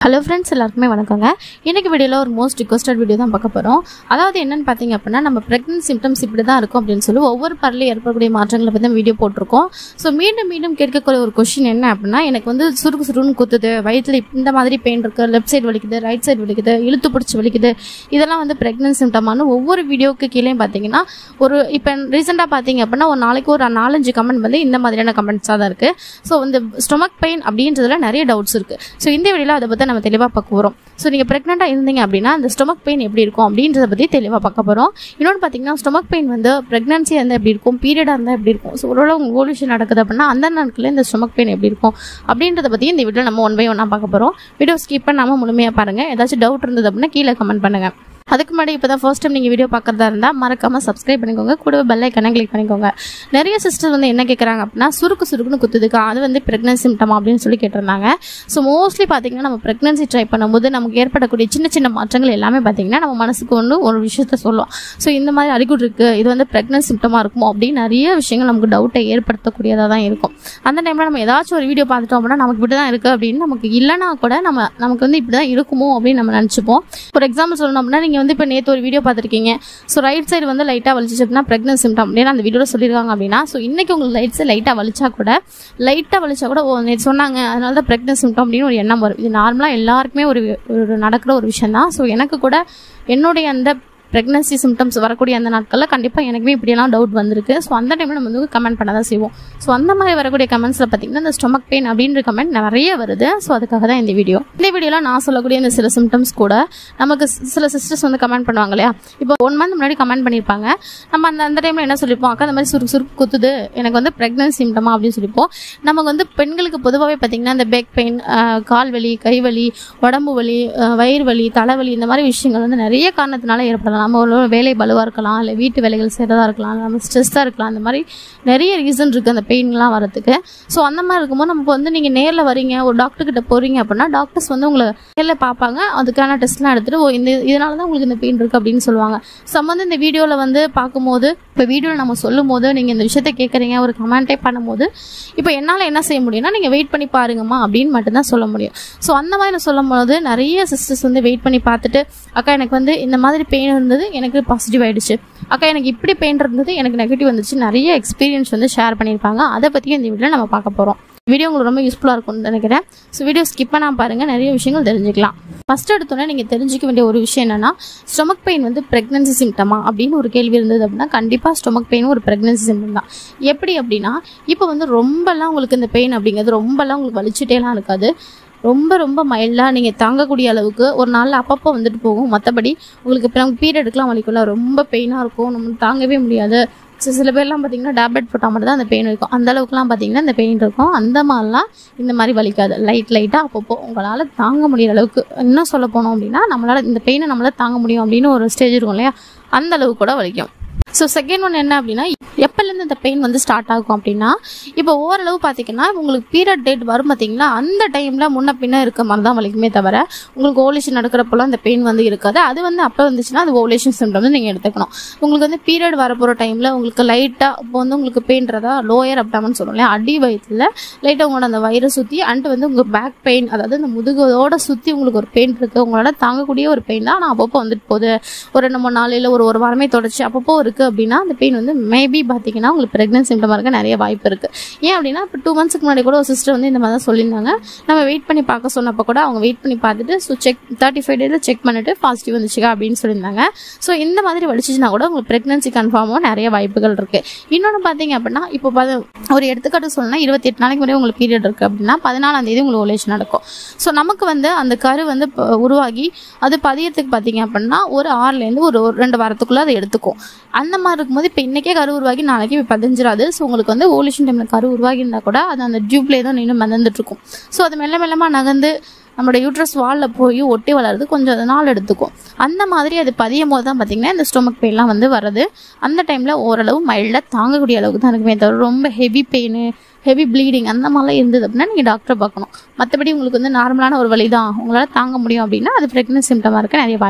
hello friends எல்லாருக்குமே வணக்கங்க இன்னைக்கு வீடியோவில் ஒரு மோஸ்ட் ரிக்வஸ்டட் வீடியோ தான் பார்க்க போகிறோம் அதாவது என்னன்னு பார்த்தீங்க அப்படின்னா நம்ம ப்ரெக்னன்ட் சிம்டம்ஸ் இப்படி தான் இருக்கும் அப்படின்னு சொல்லி ஒவ்வொரு பரலையும் ஏற்படக்கூடிய மாற்றங்களை பற்றி வீடியோ போட்டிருக்கோம் ஸோ மீண்டும் மீண்டும் கேட்கக்கூடிய ஒரு கொஷின் என்ன அப்படின்னா எனக்கு வந்து சுருக்கு சுருன்னு குத்துது வயிற்றில் இந்த மாதிரி பெயின் இருக்கு லெஃப்ட் சைடு வலிக்குது ரைட் சைடு வலிக்குது இழுத்து பிடிச்சி வலிக்குது இதெல்லாம் வந்து ப்ரெக்னன்ட் சிம்டமான ஒவ்வொரு வீடியோக்கு கீழே பார்த்தீங்கன்னா ஒரு இப்போ ரீசெண்டாக பார்த்தீங்க அப்படின்னா ஒரு நாளைக்கு ஒரு நாலஞ்சு கமெண்ட் வந்து இந்த மாதிரியான கமெண்ட்ஸாக தான் இருக்குது ஸோ இந்த ஸ்டொமக் பெயின் அப்படின்றதுல நிறைய டவுட்ஸ் இருக்குது ஸோ இந்த வீடியோவில் அதை பற்றி நம்ம தெளிவாக பார்க்க போகிறோம் ஸோ நீங்கள் ப்ரெக்னெண்ட்டாக இருந்தீங்க அப்படின்னா அந்த ஸ்டொமக் பெயின் எப்படி இருக்கும் அப்படின்றத பற்றி தெளிவாக பார்க்க போகிறோம் இன்னொன்று பார்த்தீங்கன்னா ஸ்டொமக் பெயின் வந்து ப்ரெக்னன்சி இருந்தால் எப்படி இருக்கும் பீரியடாக இருந்தால் எப்படி இருக்கும் ஸோ ஒரு உங்களுக்கு ஓலியூஷன் நடக்குது அப்படின்னா அந்த நாட்களில் இந்த ஸ்டொமக் பெயின் எப்படி இருக்கும் அப்படின்றத பற்றி இந்த வீடியோ நம்ம ஒன் பை ஒன்னாக பார்க்க போகிறோம் வீடியோ ஸ்கிப் பண்ணாமல் முழுமையாக பாருங்கள் ஏதாச்சும் டவுட் இருந்தது அப்படின்னா கீழே கமெண்ட் பண்ணுங்கள் அதுக்கு முன்னாடி இப்போ தான் ஃபர்ஸ்ட் டைம் நீங்கள் வீடியோ பார்க்குறதா இருந்தால் மறக்காமல் சப்ஸ்கிரைப் பண்ணிக்கோங்க கூடவே பெல் ஐக்கனை கிளிக் பண்ணிக்கோங்க நிறைய சிஸ்டர் வந்து என்ன கேட்குறாங்க அப்படின்னா சுருக்கு சுருக்குன்னு குத்துதுக்கா அது வந்து ப்ரெக்னன்சி சிம்டம் அப்படின்னு சொல்லி கேட்டிருந்தாங்க ஸோ மோஸ்ட்லி பார்த்தீங்கன்னா நம்ம ப்ரெக்னன்சி ட்ரை பண்ணும்போது நமக்கு ஏற்படக்கூடிய சின்ன சின்ன மாற்றங்கள் எல்லாமே பார்த்தீங்கன்னா நம்ம மனசுக்கு ஒன்று ஒரு விஷயத்த சொல்லும் ஸோ இந்த மாதிரி அறிகுறி இருக்குது இது வந்து ப்ரெக்னன்சி சிம்டமாக இருக்குமோ அப்படின்னு நிறைய விஷயங்கள் நமக்கு டவுட்டை ஏற்படுத்தக்கூடியதாக தான் இருக்கும் அந்த டைமில் நம்ம ஏதாச்சும் ஒரு வீடியோ பார்த்துட்டோம் அப்படின்னா நமக்கு இப்படி தான் இருக்குது அப்படின்னு நமக்கு இல்லைனா கூட நம்ம நமக்கு வந்து இப்படி தான் இருக்குமோ அப்படின்னு நம்ம நினச்சிப்போம் ஒரு எக்ஸாம்பிள் சொல்லணும் அப்படின்னா நீங்கள் வந்து இப்போ நேற்று ஒரு வீடியோ பார்த்துருக்கீங்க ஸோ ரைட் சைடு வந்து லைட்டாக வலிச்சிச்சு அப்படின்னா ப்ரெக்னன்ட் சிம்டம் அப்படின்னு அந்த வீடியோவில் சொல்லியிருக்காங்க அப்படின்னா ஸோ இன்னைக்கு உங்களுக்கு ரைட் சைடு லைட்டாக வலிச்சா கூட லைட்டாக வலிச்சா கூட ஓ நேற்று சொன்னாங்க அதனால தான் ப்ரெக்னன்ட் சிம்டம் அப்படின்னு ஒரு எண்ணம் வரும் இது நார்மலாக எல்லாருக்குமே ஒரு ஒரு நடக்கிற ஒரு விஷயம் தான் ஸோ எனக்கு கூட என்னுடைய அந்த ப்ரெக்னன்சி சிம்டம்ஸ் வரக்கூடிய அந்த நாட்களில் கண்டிப்பாக எனக்குமே இப்படியெல்லாம் டவுட் வந்திருக்கு ஸோ அந்த டைமில் நம்ம வந்து கமெண்ட் பண்ண தான் செய்வோம் ஸோ அந்த மாதிரி வரக்கூடிய கமெண்ட்ஸில் பார்த்தீங்கன்னா இந்த ஸ்டொமக் பெயின் அப்படின்ற கமெண்ட் நிறைய வருது ஸோ அதுக்காக தான் இந்த வீடியோ இந்த வீடியோவில் நான் சொல்லக்கூடிய இந்த சில சிம்டம்ஸ் கூட நமக்கு சில சிஸ்டர்ஸ் வந்து கமெண்ட் பண்ணுவாங்க இல்லையா இப்போ ஒன் மந்த் முன்னாடி கமெண்ட் பண்ணியிருப்பாங்க நம்ம அந்த அந்த டைமில் என்ன சொல்லிப்போம் அக்கா அந்த மாதிரி சுருக்கு சுருக்கு குத்துது எனக்கு வந்து ப்ரெக்னன்சி சிம்டமா அப்படின்னு சொல்லிப்போம் நமக்கு வந்து பெண்களுக்கு பொதுவாகவே பார்த்தீங்கன்னா இந்த பேக் பெயின் கால் வலி கை வலி உடம்பு வலி அஹ், வயிறு வலி தலைவலி இந்த மாதிரி விஷயங்கள் வந்து நிறைய காரணத்தினால ஏற்படலாம் நம்ம ஒரு வேலை பலுவாக இருக்கலாம் இல்லை வீட்டு வேலைகள் செய்கிறதா இருக்கலாம் நம்ம ஸ்ட்ரெஸ்ஸாக இருக்கலாம் அந்த மாதிரி நிறைய ரீசன் இருக்குது அந்த பெயின்லாம் வரதுக்கு ஸோ அந்த மாதிரி இருக்கும்போது நம்ம வந்து நீங்கள் நேரில் வரீங்க ஒரு டாக்டர் கிட்ட போகிறீங்க அப்படின்னா டாக்டர்ஸ் வந்து உங்களை நேரில் பார்ப்பாங்க அதுக்கான டெஸ்ட்லாம் எடுத்துகிட்டு ஓ இந்த இதனால தான் உங்களுக்கு இந்த பெயின் இருக்குது அப்படின்னு சொல்லுவாங்க சம்மந்த இந்த வீடியோவில் வந்து பார்க்கும்போது இப்போ வீடியோவில் நம்ம சொல்லும் போது நீங்கள் இந்த விஷயத்த கேட்குறீங்க ஒரு கமெண்ட்டே பண்ணும்போது இப்போ என்னால் என்ன செய்ய முடியும்னா நீங்கள் வெயிட் பண்ணி பாருங்கம்மா அப்படின்னு மட்டும்தான் சொல்ல முடியும் ஸோ அந்த மாதிரி நான் சொல்லும் போது நிறைய சிஸ்டர்ஸ் வந்து வெயிட் பண்ணி பார்த்துட்டு அக்கா எனக்கு வந்து இந்த மாதிரி பெயின் இருந்தது எனக்கு பாசிட்டிவ் ஆயிடுச்சு அக்கா எனக்கு இப்படி பெயின் இருந்தது எனக்கு நெகட்டிவ் வந்துச்சு நிறைய எக்ஸ்பீரியன்ஸ் வந்து ஷேர் பண்ணியிருப்பாங்க அதை பற்றியும் இந்த வீடியோவில் நம்ம பார்க்க போகிறோம் வீடியோ உங்களுக்கு ரொம்ப யூஸ்ஃபுல்லாக இருக்கும்னு நினைக்கிறேன் ஸோ வீடியோ ஸ்கிப் பண்ணாமல் பாருங்கள் நிறைய விஷயங்கள் தெரிஞ்சுக்கலாம் ஃபஸ்ட் எடுத்தோன்னே நீங்கள் தெரிஞ்சுக்க வேண்டிய ஒரு விஷயம் என்னன்னா ஸ்டொமக் பெயின் வந்து ப்ரெக்னன்சி சிம்டமா அப்படின்னு ஒரு கேள்வி இருந்தது அப்படின்னா கண்டிப்பாக ஸ்டொமக் பெயின் ஒரு ப்ரெக்னன்சி சிம்டம் தான் எப்படி அப்படின்னா இப்போ வந்து ரொம்பலாம் உங்களுக்கு இந்த பெயின் அப்படிங்கிறது ரொம்பலாம் உங்களுக்கு வலிச்சுட்டேலாம் இருக்காது ரொம்ப ரொம்ப மைல்டாக நீங்கள் தாங்கக்கூடிய அளவுக்கு ஒரு நாளில் அப்பப்போ வந்துட்டு போகும் மற்றபடி உங்களுக்கு இப்போ நமக்கு பீரியடுக்குலாம் வலிக்கும்ல ரொம்ப பெயினாக இருக்கும் நம்ம தாங்கவே முடியாது சி- சில பேர்லாம் பார்த்தீங்கன்னா டேப்லெட் போட்டால் மட்டும் தான் அந்த பெயின் இருக்கும் அந்த அளவுக்குலாம் பார்த்தீங்கன்னா இந்த பெயின் இருக்கும் அந்த மாதிரிலாம் இந்த மாதிரி வலிக்காது லைட் லைட்டாக அப்பப்போ உங்களால் தாங்க முடியிற அளவுக்கு இன்னும் சொல்ல போனோம் அப்படின்னா நம்மளால் இந்த பெயினை நம்மளால் தாங்க முடியும் அப்படின்னு ஒரு ஸ்டேஜ் இருக்கும் இல்லையா அந்த அளவுக்கு கூட வலிக்கும் ஸோ செகண்ட் ஒன் என்ன அப்படின்னா எப்போலேருந்து இந்த பெயின் வந்து ஸ்டார்ட் ஆகும் அப்படின்னா இப்போ ஓரளவு பார்த்தீங்கன்னா உங்களுக்கு பீரியட் டேட் வரும் பார்த்தீங்களா அந்த டைமில் முன்ன பின்ன இருக்க மாதிரி தான் வலிக்குமே தவிர உங்களுக்கு ஓவலேஷன் நடக்கிறப்போலாம் அந்த பெயின் வந்து இருக்காது அது வந்து அப்போ வந்துச்சுன்னா அது ஓவலேஷன் சிம்டம் வந்து நீங்கள் எடுத்துக்கணும் உங்களுக்கு வந்து பீரியட் வரப்போகிற டைமில் உங்களுக்கு லைட்டாக இப்போ வந்து உங்களுக்கு பெயின்றதா லோயர் அப்டாமன் சொல்லுவோம் இல்லையா அடி வயிற்றுல லைட்டாக உங்களோட அந்த வயிறை சுற்றி அண்ட் வந்து உங்கள் பேக் பெயின் அதாவது இந்த முதுகோட சுற்றி உங்களுக்கு ஒரு பெயின் இருக்குது உங்களால் தாங்கக்கூடிய ஒரு பெயின் தான் ஆனால் அப்பப்போ வந்துட்டு போகுது ஒரு ரெண்டு மூணு நாள் இல்லை ஒரு ஒரு வாரமே தொடர்ச்சி அப்பப்போ இருக்குது அப்படின்னா அந்த பெயின் வந்து மேபி பார்த்தீங்கன்னா உங்களுக்கு ப்ரெக்னன்சி சிம்டமாக இருக்க நிறைய வாய்ப்பு இருக்குது ஏன் அப்படின்னா இப்போ டூ மந்த்ஸ்க்கு முன்னாடி கூட ஒரு சிஸ்டர் வந்து இந்த மாதிரி தான் சொல்லியிருந்தாங்க நம்ம வெயிட் பண்ணி பார்க்க சொன்னப்போ கூட அவங்க வெயிட் பண்ணி பார்த்துட்டு ஸோ செக் தேர்ட்டி ஃபைவ் டேஸில் செக் பண்ணிட்டு பாசிட்டிவ் வந்துச்சுக்கா அப்படின்னு சொல்லியிருந்தாங்க ஸோ இந்த மாதிரி வலிச்சுச்சுன்னா கூட உங்களுக்கு ப்ரெக்னன்சி கன்ஃபார்மாக நிறைய வாய்ப்புகள் இருக்குது இன்னொன்று பார்த்தீங்க அப்படின்னா இப்போ பாது- ஒரு எடுத்துக்காட்டு சொல்லணும்னா இருபத்தி எட்டு நாளைக்கு முறையே உங்களுக்கு பீரியட் இருக்குது அப்படின்னா பதினாலாம் தேதி உங்களுக்கு ஓலேஷன் நடக்கும் ஸோ நமக்கு வந்து அந்த கரு வந்து ப- உருவாகி அது பதியறதுக்கு பார்த்தீங்க அப்படின்னா ஒரு ஆறுலேருந்து ஒரு ஒரு ரெண்டு வாரத்துக்குள்ளே அதை எடுத்துக்கும் அந்த மாதிரி இருக்கும்போது இப்போ இன்றைக்கே கரு உருவாகி நாளைக்கு இப்போ பதிஞ்சிராது ஸோ உங்களுக்கு வந்து ஓலேஷன் டைமில் கரு உருவாகி இருந்தால் கூட அது அந்த டியூப்லேயே தான் நின்று மிதந்துட்டு இருக்கும் ஸோ அது மெல்ல மெல்லமாக நகர்ந்து நம்மளோட யூட்ரஸ் வாலில் போய் ஒட்டி வளருது கொஞ்சம் நாள் எடுத்துக்கும் அந்த மாதிரி அது பதியும் போது தான் பார்த்தீங்கன்னா இந்த ஸ்டொமக் பெயின்லாம் வந்து வருது அந்த டைமில் ஓரளவு மைல்டாக தாங்கக்கூடிய அளவுக்கு தான் இருக்குமே தவிர ரொம்ப ஹெவி பெயின் ஹெவி ப்ளீடிங் அந்த மாதிரிலாம் இருந்தது அப்படின்னா நீங்கள் டாக்டரை பார்க்கணும் மற்றபடி உங்களுக்கு வந்து நார்மலான ஒரு வலி தான் உங்களால் தாங்க முடியும் அப்படின்னா அது ப்ரெக்னன்சி சிம்டமாக இருக்க நிறைய வாய்ப்பு இருக்குது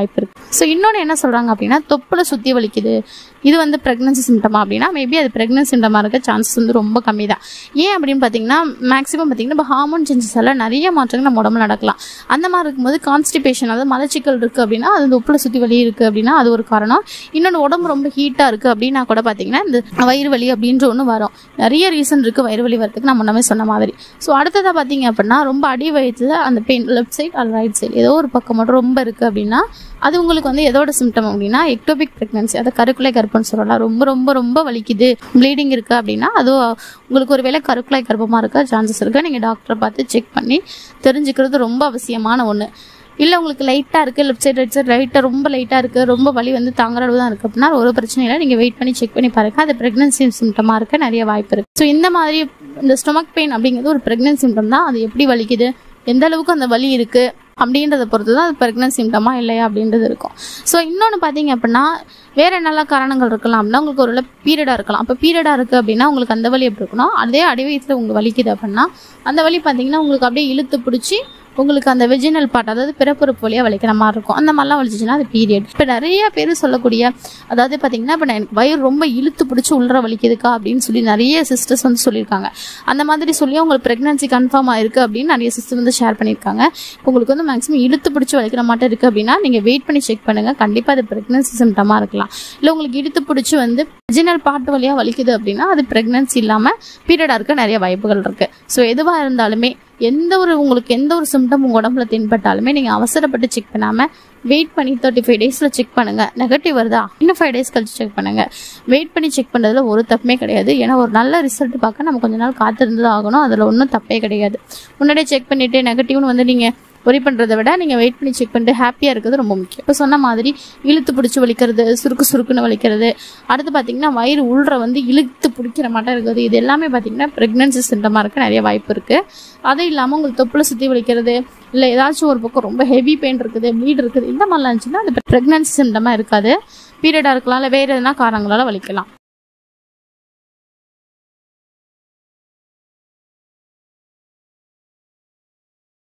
ஸோ இன்னொன்று என்ன சொல்கிறாங்க அப்படின்னா தொப்புல சுற்றி வலிக்குது இது வந்து ப்ரெக்னன்சி சிம்டமா அப்படின்னா மேபி அது ப்ரெக்னன்சி சிம்டமாக இருக்க சான்சஸ் வந்து ரொம்ப கம்மி தான் ஏன் அப்படின்னு பார்த்தீங்கன்னா மேக்ஸிமம் பார்த்தீங்கன்னா இப்போ ஹார்மோன் சேஞ்சஸ் எல்லாம் நிறைய மாற்றங்கள் நம்ம உடம்புல நடக்கலாம் அந்த மாதிரி இருக்கும்போது கான்ஸ்டிபேஷன் அதாவது மலச்சிக்கல் இருக்குது அப்படின்னா அது தொப்புல சுற்றி வலி இருக்குது அப்படின்னா அது ஒரு காரணம் இன்னொன்று உடம்பு ரொம்ப ஹீட்டாக இருக்குது அப்படின்னா கூட பார்த்தீங்கன்னா இந்த வயிறு வலி அப்படின்ற ஒன்று வரும் நிறைய ரீசன் இருக்குது வயிறு வலி வரதுக்கு நான் முன்னமே சொன்ன மாதிரி ஸோ அடுத்ததாக பார்த்தீங்க அப்படின்னா ரொம்ப அடி வயிற்றுல அந்த பெயின் லெஃப்ட் சைட் அல்ல ரைட் சைடு ஏதோ ஒரு பக்கம் மட்டும் ரொம்ப இருக்குது அப்படின்னா அது உங்களுக்கு வந்து எதோட சிம்டம் அப்படின்னா எக்டோபிக் ப்ரெக்னன்சி அதை கருக்குலை கர்ப்பம்னு சொல்லலாம் ரொம்ப ரொம்ப ரொம்ப வலிக்குது ப்ளீடிங் இருக்குது அப்படின்னா அது உங்களுக்கு ஒரு வேளை கருக்குலை கர்ப்பமாக இருக்க சான்சஸ் இருக்குது நீங்கள் டாக்டரை பார்த்து செக் பண்ணி தெரிஞ்சுக்கிறது ரொம்ப அவசியமான ஒன்று இல்லை உங்களுக்கு லைட்டாக இருக்குது லெஃப்ட் சைடு ரைட் சைடு ரைட்டாக ரொம்ப லைட்டாக இருக்குது ரொம்ப வலி வந்து தாங்குற அளவு தான் இருக்குது அப்படின்னா ஒரு பிரச்சனை இல்லை நீங்கள் வெயிட் பண்ணி செக் பண்ணி பாருங்க அது ப்ரெக்னன்சி சிம்டமாக இருக்க நிறைய வாய்ப்பு இருக்குது ஸோ இந்த மாதிரி இந்த ஸ்டொமக் பெயின் அப்படிங்கிறது ஒரு ப்ரெக்னன்சி சிம்டம் தான் அது எப்படி வலிக்குது எந்த அளவுக்கு அந்த வலி இருக்குது அப்படின்றத பொறுத்து தான் அது ப்ரெக்னன்சி சிம்டமா இல்லையா அப்படின்றது இருக்கும் ஸோ இன்னொன்று பார்த்தீங்க அப்படின்னா வேற என்னெல்லாம் காரணங்கள் இருக்கலாம் அப்படின்னா உங்களுக்கு ஒரு பீரியடாக இருக்கலாம் அப்போ பீரியடாக இருக்குது அப்படின்னா உங்களுக்கு அந்த வலி எப்படி இருக்கணும் அதே அடிவயத்தில் உங்களுக்கு வலிக்குது அப்படின்னா அந்த வலி பார்த்தீங்கன்னா உங்களுக்கு அப்படியே இழுத்து பிடிச்சி உங்களுக்கு அந்த வெஜினல் பார்ட் அதாவது பிறப்புறுப்பு வழியாக வலிக்கிற மாதிரி இருக்கும் அந்த மாதிரிலாம் வலிச்சிச்சுன்னா அது பீரியட் இப்போ நிறைய பேர் சொல்லக்கூடிய அதாவது பார்த்தீங்கன்னா இப்போ நான் எனக்கு வயிறு ரொம்ப இழுத்து பிடிச்சி உள்ள வலிக்குதுக்கா அப்படின்னு சொல்லி நிறைய சிஸ்டர்ஸ் வந்து சொல்லியிருக்காங்க அந்த மாதிரி சொல்லி உங்களுக்கு ப்ரெக்னன்சி கன்ஃபார்ம் ஆயிருக்கு அப்படின்னு நிறைய சிஸ்டர் வந்து ஷேர் பண்ணியிருக்காங்க இப்போ உங்களுக்கு வந்து மேக்ஸிமம் இழுத்து பிடிச்சி வலிக்கிற மாட்டம் இருக்குது அப்படின்னா நீங்கள் வெயிட் பண்ணி செக் பண்ணுங்கள் கண்டிப்பாக அது ப்ரெக்னன்சி சிம்டமாக இருக்கலாம் இல்லை உங்களுக்கு இழுத்து பிடிச்சி வந்து வெஜினல் பார்ட் வழியாக வலிக்குது அப்படின்னா அது ப்ரெக்னன்சி இல்லாமல் பீரியடாக இருக்க நிறைய வாய்ப்புகள் இருக்குது ஸோ எதுவாக இருந்தாலுமே எந்த ஒரு உங்களுக்கு எந்த ஒரு சிம்டம் உங்கள் உடம்புல தென்பட்டாலுமே நீங்கள் அவசரப்பட்டு செக் பண்ணாமல் வெயிட் பண்ணி தேர்ட்டி ஃபைவ் டேஸில் செக் பண்ணுங்கள் நெகட்டிவ் வருதா இன்னும் ஃபைவ் டேஸ் கழிச்சு செக் பண்ணுங்கள் வெயிட் பண்ணி செக் பண்ணுறதுல ஒரு தப்புமே கிடையாது ஏன்னா ஒரு நல்ல ரிசல்ட் பார்க்க நம்ம கொஞ்ச நாள் காத்திருந்து தான் ஆகணும் அதில் ஒன்றும் தப்பே கிடையாது முன்னாடியே செக் பண்ணிவிட்டு நெகட்டிவ்னு வந்து நீங்கள் ஒரி பண்ணுறதை விட நீங்கள் வெயிட் பண்ணி செக் பண்ணிட்டு ஹாப்பியாக இருக்கிறது ரொம்ப முக்கியம் இப்போ சொன்ன மாதிரி இழுத்து பிடிச்சி வலிக்கிறது சுருக்கு சுருக்குன்னு வலிக்கிறது அடுத்து பார்த்தீங்கன்னா வயிறு உள்ற வந்து இழுத்து பிடிக்கிற மாட்டம் இருக்குது இது எல்லாமே பார்த்தீங்கன்னா ப்ரெக்னன்சி சிம்டமாக இருக்க நிறைய வாய்ப்பு இருக்குது அதுவும் இல்லாமல் உங்களுக்கு தொப்புளை சுற்றி வலிக்கிறது இல்லை ஏதாச்சும் ஒரு பக்கம் ரொம்ப ஹெவி பெயின் இருக்குது ப்ளீட் இருக்குது இந்த மாதிரிலாம் இருந்துச்சுன்னா அது ப்ரெக்னன்சி சிம்டமாக இருக்காது பீரியடாக இருக்கலாம் இல்லை வேறு எதனா காரணங்களால் வலிக்கலாம்